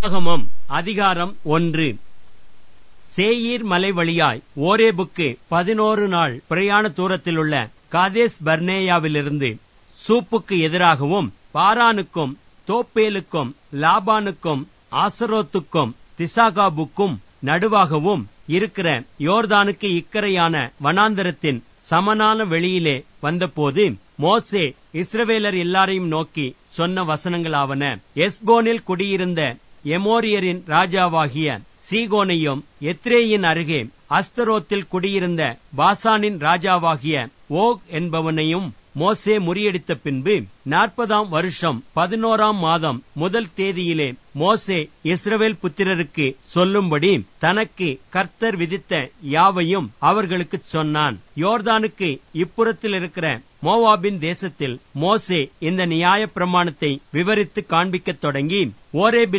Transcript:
ஆகமம் அதிகாரம் ஒன்று சேயீர் மலை வழியாய் ஓரேபுக்கு பதினோரு நாள் பிரயாண தூரத்திலுள்ள காதேஸ் பர்னேயாவிலிருந்து சூப்புக்கு எதிராகவும் பாரானுக்கும் தோப்பேலுக்கும் லாபானுக்கும் ஆசரோத்துக்கும் திசாகாபுக்கும் நடுவாகவும் இருக்கிற யோர்தானுக்கு இக்கரையான வனாந்தரத்தின் சமனான வெளியிலே வந்தபோது மோசே இஸ்ரவேலர் எல்லாரையும் நோக்கி சொன்ன வசனங்களாவன எஸ்போனில் குடியிருந்த எமோரியரின் ராஜாவாகிய சீகோனையும் எத்ரேயின் அருகே அஸ்தரோத்தில் குடியிருந்த பாசானின் ராஜாவாகிய ஓக் என்பவனையும் மோசே முறியடித்த பின்பு நாற்பதாம் வருஷம் பதினோராம் மாதம் முதல் தேதியிலே மோசே இஸ்ரவேல் புத்திரருக்கு சொல்லும்படி தனக்கு கர்த்தர் விதித்த யாவையும் அவர்களுக்கு சொன்னான் யோர்தானுக்கு இப்புறத்தில் இருக்கிற மோவாபின் தேசத்தில் மோசே இந்த நியாய பிரமாணத்தை விவரித்து காண்பிக்கத் தொடங்கி ஓரேபில்